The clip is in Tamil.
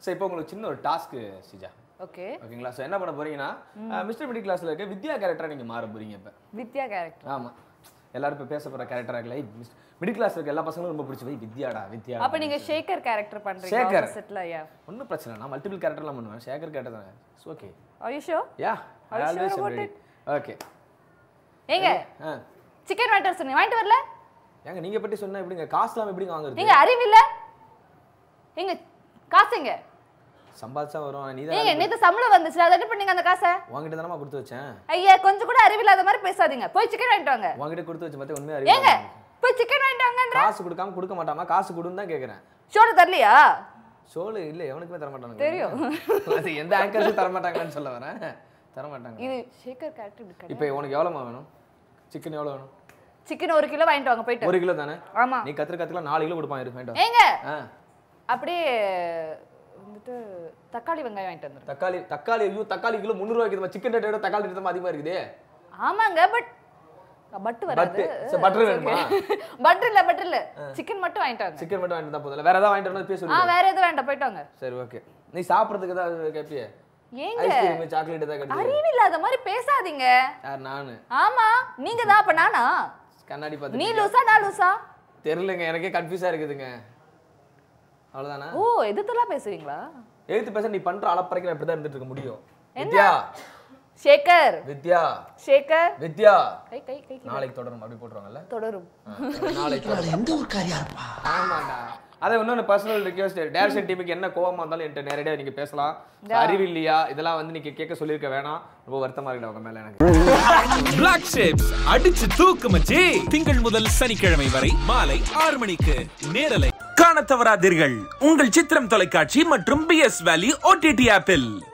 சரி இப்போ உங்களுக்கு சின்ன ஒரு டாஸ்க் சிஜா ஓகே ஓகேங்களா ஸோ என்ன பண்ண போறீங்கன்னா மிஸ்டர் மிடில் கிளாஸ்ல இருக்க வித்யா கேரக்டரா நீங்க மாற போறீங்க இப்போ வித்யா கேரக்டர் ஆமா எல்லாரும் இப்போ பேச போற கேரக்டரா இருக்கல மிடில் கிளாஸ் இருக்க எல்லா பசங்களும் ரொம்ப பிடிச்சி போய் வித்யாடா வித்யா அப்ப நீங்க ஷேகர் கேரக்டர் பண்றீங்க ஷேகர். ஆப்போசிட்ல யா ஒன்றும் பிரச்சனை இல்லை. நான் மல்டிபிள் கேரக்டர்லாம் பண்ணுவேன் ஷேகர் கேரக்டர் தானே okay are you sure ya Are you sure always about ready it? Okay ஏங்க ஆ சிக்கன் வாங்கிட்டு சொன்னீங்க வாங்கிட்டு வரல ஏங்க நீங்க பத்தி சொன்னா எப்படிங்க காசுலாம் எப்படிங்க வாங்குறது நீங்க அறிவில்ல எங்க காசுங்க சம்பாதிச்சா வரும் நீ ஏங்க தான் நேத்து சம்பளம் வந்துச்சு அதை என்ன பண்ணீங்க அந்த காசை உங்ககிட்ட தானமா கொடுத்து வச்சேன் ஐயா கொஞ்சம் கூட அறிவில்லாத மாதிரி பேசாதீங்க போய் சிக்கன் வாங்கிட்டு வாங்க உங்ககிட்ட கொடுத்து வச்ச மத்த உண்மையா ஏங்க அறிவு போய் சிக்கன் வாங்கிட்டு வாங்கன்ற காசு கொடுக்காம கொடுக்க மாட்டாமா காசு கொடுன்னு தான் கேக்குறேன் ஷோட தரலையா சோலு இல்ல எவனுக்குமே தர மாட்டாங்க தெரியும். அது எந்த ஆங்கர்ஸும் தர மாட்டாங்கன்னு சொல்ல வரேன் தர மாட்டாங்க இது ஷேகர் கேரக்டர் இப்படி கிடையாது இப்போ உனக்கு எவ்வளோமா வேணும் சிக்கன் எவ்வளோ வேணும் சிக்கன் ஒரு கிலோ வாங்கிட்டு வாங்க போயிட்டு ஒரு கிலோ தானே ஆமா நீ கத்திர கத்துக்கலாம் நாலு கிலோ கொடுப்பான் இருக்கு வேண்டாம் ஏங்க ஆ அப்படியே வந்துட்டு தக்காளி வெங்காயம் வாங்கிட்டு வந்துருங்க தக்காளி தக்காளி ஐயோ தக்காளி கிலோ முந்நூறுவா இருக்குது சிக்கன் ரேட்டோட தக்காளி ரேட் அதிகமா இருக்குது ஆமாங்க பட் பட்டு வராது பட்டு. சரி, butter வேணுமா? பட்டர் இல்ல பட்டர் இல்ல சிக்கன் மட்டும் வாங்கிட்டு வாங்க சிக்கன் மட்டும் வாங்கிட்டு தான் போதும் வேற ஏதாவது வாங்கிட்டு வரணும் பேச ஆ வேற எதுவும் வேண்டாம் போயிட்டு வாங்க சரி ஓகே நீ சாப்பிட்றதுக்கு ஏதாவது கேப்பியே ஏங்க ஐஸ்கிரீம் சாக்லேட் ஏதாவது கிடையாது அறிவில்லாத மாதிரி பேசாதீங்க யார் நானு ஆமா நீங்க தான் அப்ப நானா கண்ணாடி நீ பார்த்து லூசா நான் லூசா தெரியலங்க எனக்கே கன்ஃபியூஸா இருக்குதுங்க அவ்வளவுதானா ஓ எதிர்த்தெல்லாம் பேசுவீங்களா எழுத்து பேச நீ பண்ற அளப்பறைக்கு நான் இப்படிதான் இருந்துட்டு இருக்க முடியும் வித்யா ஷேகர் வித்யா ஷேகர் வித்யா கை கை கை கை. நாளைக்கு தொடரும் அப்படி போட்டுருவாங்கல்ல தொடரும் ஆ, நாளைக்கு தொடரும். எந்த ஒரு காரியா இருப்பா ஆமாண்டா அதை இன்னொன்று பர்சனல் ரிக்வஸ்ட் டேரக்ஷன் டீமுக்கு என்ன கோவமா இருந்தாலும் என்கிட்ட நேரடியாக நீங்க பேசலாம் So, அறிவு இல்லையா இதெல்லாம் வந்து நீங்க கேட்க சொல்லியிருக்க வேணாம் ரொம்ப வருத்தமா இருக்கு அவங்க மேல எனக்கு பிளாக் ஷேப்ஸ் அடிச்சு தூக்கு மச்சி திங்கள் முதல் சனிக்கிழமை வரை மாலை ஆறு மணிக்கு நேரலை காணத் தவறாதீர்கள் உங்கள் சித்திரம் தொலைக்காட்சி மற்றும் பி எஸ் வேலி ஓடிடி ஆப்பில்